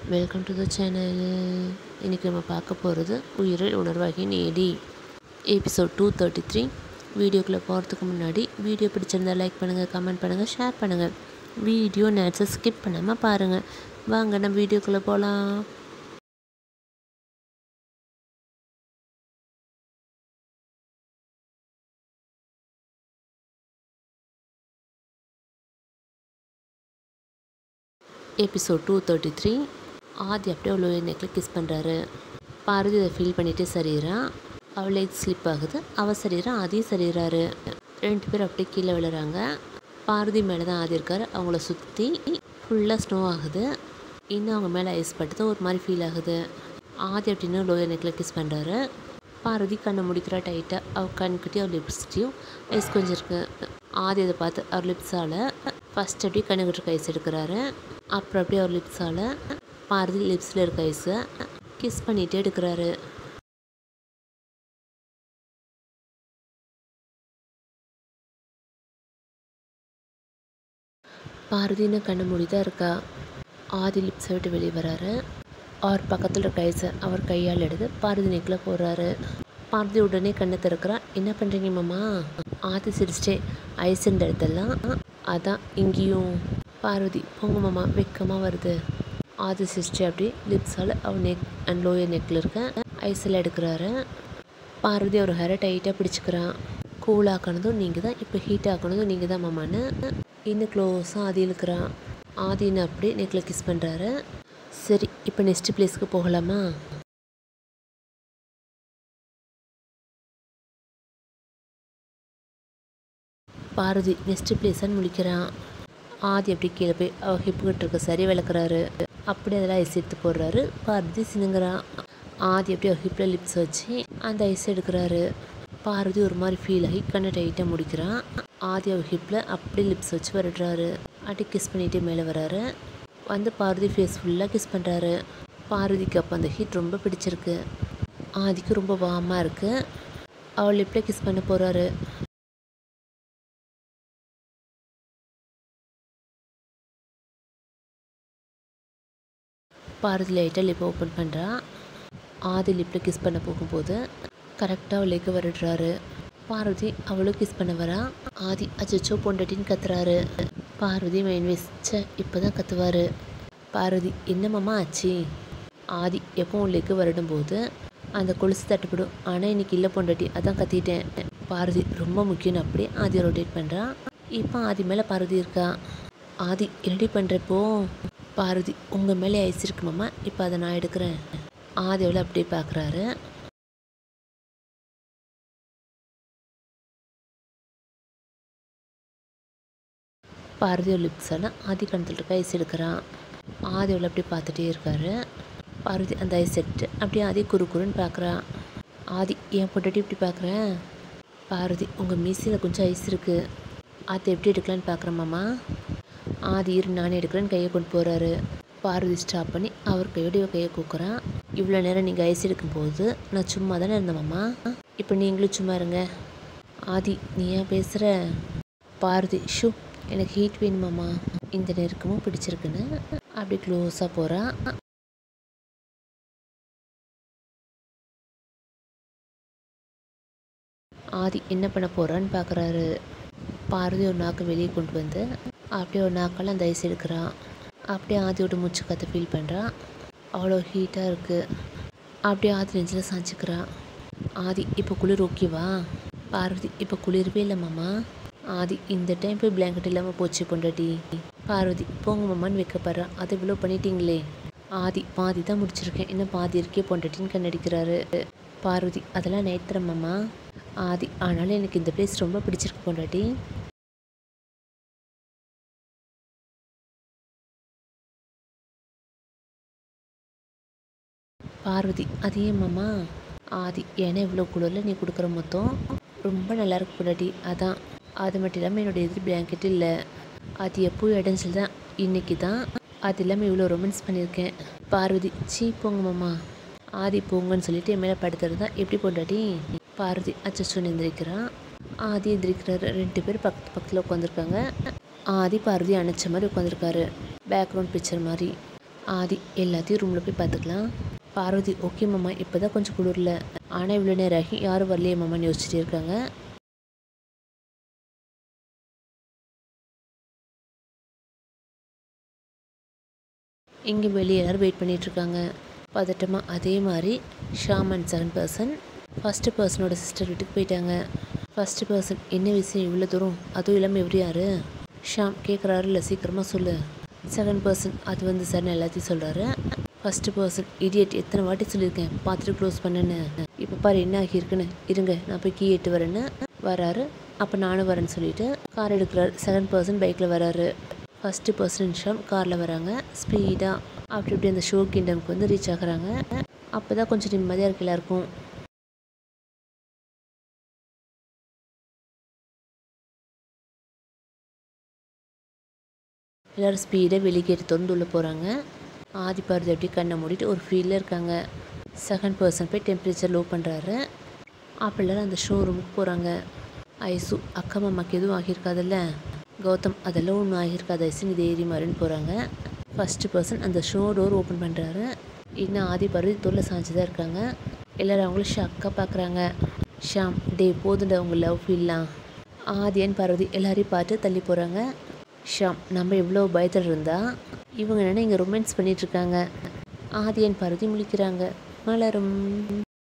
welcome to the channel இன்றைக்கி நம்ம பார்க்க போகிறது உயிரில் உணர்வாகி நேடி எபிசோட் டூ தேர்ட்டி த்ரீ வீடியோக்குள்ளே போகிறதுக்கு முன்னாடி வீடியோ பிடிச்சிருந்தா லைக் பண்ணுங்கள் கமெண்ட் பண்ணுங்கள் ஷேர் பண்ணுங்கள் வீடியோ நேரத்தை ஸ்கிப் பண்ணாமல் பாருங்கள் வாங்க நம்ம வீடியோக்குள்ளே போகலாம் episode two thirty three Aadhi அப்படியே அவ்வளோ நெக்கில் கிஸ் பண்ணுறாரு பார்வதி அதை ஃபீல் பண்ணிட்டு சரியிறான் அவளே ஸ்லிப் ஆகுது அவள் சரியிறா ஆதியும் சரியிறாரு ரெண்டு பேரும் அப்படியே கீழே விழுறாங்க பார்வதி மேலே தான் ஆதி இருக்காரு அவங்கள சுற்றி ஃபுல்லாக ஸ்னோ ஆகுது இன்னும் அவங்க மேலே ஐஸ் பட்டது ஒரு மாதிரி ஃபீல் ஆகுது ஆதி அப்படின்னு லோயர் நெக்கில் கிஸ் பண்ணுறாரு பார்வதி கண்ணை முடிக்கிறா டைட்டாக அவள் கண்கிட்டயும் அவர் லிப்ஸ்டையும் ஐஸ் கொஞ்சம் இருக்கு ஆதி அதை பார்த்து அவர் லிப்ஸால் ஃபஸ்ட் அப்படியே கண்ணுக்கிட்டு இருக்க ஐஸ் எடுக்கிறாரு அப்புறம் அப்படியே அவர் லிப்ஸால் பார்வதி லிப்ஸில் இருக்க ஐஸை கிஸ் பண்ணிகிட்டே எடுக்கிறாரு பார்வதின்னு கண்ணு மூடி தான் இருக்கா ஆதி லிப்ஸை விட்டு வெளியே வராரு அவர் பக்கத்தில் இருக்க ஐஸை அவர் கையால் எடுத்து பார்வதி நெக்கில் போடுறாரு பார்வதி உடனே கண்ணை திறக்கிறா என்ன பண்ணுறீங்க மாமா ஆதி சிரிச்சிட்டே ஐஸுன்ற இடத்தெல்லாம் அதான் இங்கேயும் பார்வதி போங்க மாமா வெக்கமாக வருது ஆதி சிரிச்சிட்டே அப்படி லிப்ஸால் அவர் நெக் அண்ட் லோயர் நெக்கில் இருக்க ஐஸில் எடுக்கிறாரு பார்வதி அவர் ஹேரை டைட்டாக பிடிச்சிக்கிறான் கூல் ஆக்கணதும் நீங்கள் தான் இப்போ ஹீட் ஆக்கணதும் நீங்கள் தான் மாமான்னு இன்னும் க்ளோஸாக ஆதி இழுக்கிறான் ஆதின்னு அப்படியே நெக்கில் கிஸ் பண்ணுறாரு சரி இப்போ நெக்ஸ்ட் பிளேஸ்க்கு போகலாமா பாரதி நெக்ஸ்ட் பிளேஸான்னு முழிக்கிறான் ஆதி அப்படி கீழே போய் அவ ஹிப்புக்கிட்டு இருக்க சரி விளக்குறாரு அப்படி அதெல்லாம் ஐஸ் எடுத்து போடுறாரு பாரதி சினுங்கிறான் ஆதி அப்படி அவர் ஹிப்பில் லிப்ஸ் வச்சு அந்த ஐஸ் எடுக்கிறாரு பார்வதி ஒரு மாதிரி ஃபீல் ஆகி கண்ணை டைட்டாக முடிக்கிறான் ஆதி அவர் ஹிப்பில் அப்படியே லிப்ஸ் வச்சு வருடுறாரு அப்படி கிஸ் பண்ணிகிட்டே மேலே வராரு வந்து பார்வதி ஃபேஸ் ஃபுல்லாக கிஸ் பண்ணுறாரு பார்வதிக்கு அப்போ அந்த ஹீட் ரொம்ப பிடிச்சிருக்கு ஆதிக்கு ரொம்ப வார்மாக இருக்குது அவள் லிப்பில் கிஸ் பண்ண போகிறாரு பார்வதி லைட்டாக லிப்பை ஓப்பன் பண்ணுறா ஆதி லிப்பில் கிஸ் பண்ண போகும்போது கரெக்டாக அவள் லெக்கு வருடுறாரு பார்வதி அவளும் கிஸ் பண்ண வரா ஆதி அச்சோ பொண்டட்டின்னு கத்துறாரு பார்வதி மைண்ட் வச்ச இப்போ தான் கத்துவார் பார்வதி என்னம்மாம்மா ஆச்சு ஆதி எப்பவும் லெக்கு வருடும்போது அந்த கொலுசு தட்டுப்படும் ஆனால் இன்னைக்கு இல்லை பொண்டாட்டி அதான் கத்திட்டேன் பார்வதி ரொம்ப முக்கியம் அப்படி ஆதி ரொட்டேட் பண்ணுறான் இப்போ ஆதி மேலே பார்வதி இருக்கா ஆதி ரெடி பண்ணுறப்போ பார்வதி உங்கள் மேலே ஐஸ் இருக்குமாம்மா இப்போ அதை நான் எடுக்கிறேன் ஆதி அவளை அப்படியே பார்க்குறாரு பார்வதியோட லிப்ஸெல்லாம் ஆதி கணத்தில் இருக்க ஐஸ் எடுக்கிறான் ஆதி அவளை அப்படியே பார்த்துட்டே இருக்காரு பார்வதி அந்த ஐஸ் எடுத்து அப்படியே ஆதி குறு குறுன்னு பார்க்குறான் ஆதி ஏன் பொட்டாட்டி இப்படி பார்க்குறேன் பார்வதி உங்கள் மீசியில் கொஞ்சம் ஐஸ் இருக்குது அதை எப்படி எடுக்கலான்னு பார்க்குறேம்மாம்மா ஆதி இரு நானே எடுக்கிறேன்னு கையை கொண்டு போகிறாரு பார்வதி ஸ்டாப் பண்ணி அவர் கையோட இவ கையை கூக்குறான் இவ்வளோ நேரம் நீங்கள் ஐஸ் எடுக்கும்போது நான் சும்மா தானே இருந்தேம்மா இப்போ நீங்களும் சும்மா இருங்க ஆதி நீ ஏன் பேசுகிற பார்வதி ஷூ எனக்கு ஹீட் வேணுமாம்மா இந்த நெருக்கமும் பிடிச்சிருக்குன்னு அப்படி க்ளோஸாக போகிறா ஆதி என்ன பண்ண போகிறான்னு பார்க்குறாரு பார்வதி ஒரு நாக்கு வெளியே கொண்டு வந்து அப்படியே ஒரு நாக்கால் அந்த ஐஸ் எடுக்கிறான் அப்படியே ஆதியோட மூச்சு கற்று ஃபீல் பண்ணுறான் அவ்வளோ ஹீட்டாக இருக்குது அப்படியே ஆதி நெஞ்சில் சாஞ்சிக்கிறான் ஆதி இப்போ குளிர் ஓகேவா பார்வதி இப்போ குளிரவே இல்லை மாமா ஆதி இந்த டைம் போய் பிளாங்கெட் இல்லாமல் போச்சு பொண்டாட்டி பார்வதி போங்க மாமான்னு வைக்கப்படுறான் அதை இவ்வளோ பண்ணிட்டீங்களே ஆதி பாதி தான் முடிச்சிருக்கேன் இன்னும் பாதி இருக்கே பொண்டாட்டின்னு கண்ணடிக்கிறாரு பார்வதி அதெல்லாம் நேத்திரம் மாமா ஆதி ஆனாலும் எனக்கு இந்த பிளேஸ் ரொம்ப பிடிச்சிருக்கு பொண்டாட்டி பார்வதி அது ஏன் மாமா ஆதி ஏன்னா இவ்வளோ குளிரில் நீ கொடுக்குற மொத்தம் ரொம்ப நல்லா இருக்கு பொண்டாட்டி அதான் அது மட்டும் இல்லாமல் என்னோடய எதிர் பிளாங்கெட் இல்லை அது எப்போ இடைஞ்சல் தான் இன்னைக்கு தான் அது இல்லாமல் இவ்வளோ ரொமான்ஸ் பண்ணியிருக்கேன் பார்வதி சீ போங்க மாமா ஆதி போங்கன்னு சொல்லிட்டு என் மேலே படுத்துறது தான் எப்படி பொண்டாட்டி பார்வதி அச்சோ எந்திரிக்கிறான் ஆதி எந்திரிக்கிறாரு ரெண்டு பேர் பக்கத்து பக்கத்தில் உட்காந்துருக்காங்க ஆதி பார்வதி அணைச்ச மாதிரி உட்காந்துருக்காரு பேக்ரவுண்ட் பிக்சர் மாதிரி ஆதி எல்லாத்தையும் ரூமில் போய் பார்த்துக்கலாம் பார்வதி ஓகே மாமா இப்போ தான் கொஞ்சம் குளிரில் ஆனால் இவ்வளோ நேரம் ஆகி யாரும் வரலையே மாமான்னு யோசிச்சுட்டே இருக்காங்க இங்கே வெளியே எல்லாரும் வெயிட் பண்ணிட்டு இருக்காங்க பதட்டமாக அதே மாதிரி Sham and second person first பர்சனோட சிஸ்டர் வீட்டுக்கு போயிட்டாங்க ஃபஸ்ட்டு பர்சன் என்ன விஷயம் இவ்வளோ தூரம் அதுவும் இல்லாமல் எப்படி யாரு ஷாம் கேட்குறாரு இல்லை சீக்கிரமாக சொல்லு செகண்ட் பர்சன் அது வந்து சார் எல்லாத்தையும் சொல்கிறாரு ஃபஸ்ட்டு பர்சன் இடியட் எத்தனை வாட்டி சொல்லியிருக்கேன் பார்த்துட்டு க்ளோஸ் பண்ணுன்னு இப்போ பாரு என்ன ஆகியிருக்குன்னு இருங்க நான் போய் கீ எட்டு வரேன்னு வராரு அப்போ நானும் வரேன்னு சொல்லிட்டு கார் எடுக்கிறாரு செகண்ட் பர்சன் பைக்கில் வராரு ஃபஸ்ட்டு பர்சன் ஷாம் காரில் வராங்க ஸ்பீடாக அப்படி இப்படி அந்த ஷோ கிண்டம்க்கு வந்து ரீச் ஆகுறாங்க அப்போ தான் கொஞ்சம் நிம்மதியாக இருக்கு எல்லாருக்கும் எல்லோரும் ஸ்பீடாக வெளிக்கேட்டு திறந்து உள்ளே போகிறாங்க ஆதி பார்வதி அப்படியே கண்ணை மூடிட்டு ஒரு ஃபீலில் இருக்காங்க செகண்ட் பர்சன் போய் டெம்பரேச்சர் லோ பண்ணுறாரு அப்போ எல்லாரும் அந்த ஷோரூமுக்கு போகிறாங்க ஐசு அக்கா மாமாக்கு எதுவும் ஆகியிருக்காதுல்ல கௌதம் அதெல்லாம் ஒன்றும் ஆகியிருக்காது ஐசு இது ஏறி மாதிரின்னு போகிறாங்க ஃபஸ்ட்டு பர்சன் அந்த ஷோ டோர் ஓப்பன் பண்ணுறாரு இன்னும் ஆதி பார்வதி தொல்லை சாஞ்சு தான் இருக்காங்க எல்லோரும் அவங்களும் ஷாக்காக பார்க்குறாங்க ஷாம் டே போதுண்டா உங்கள் லவ் ஃபீல்லாம் ஆதியன் பார்வதி எல்லாரையும் பார்த்து தள்ளி போகிறாங்க ஷாம் நம்ம எவ்வளோ பயத்தில் இருந்தா இவங்க என்ன இங்கே ரொமான்ஸ் பண்ணிட்டு இருக்காங்க ஆதியன் பார்வதி முழிக்கிறாங்க மலரும்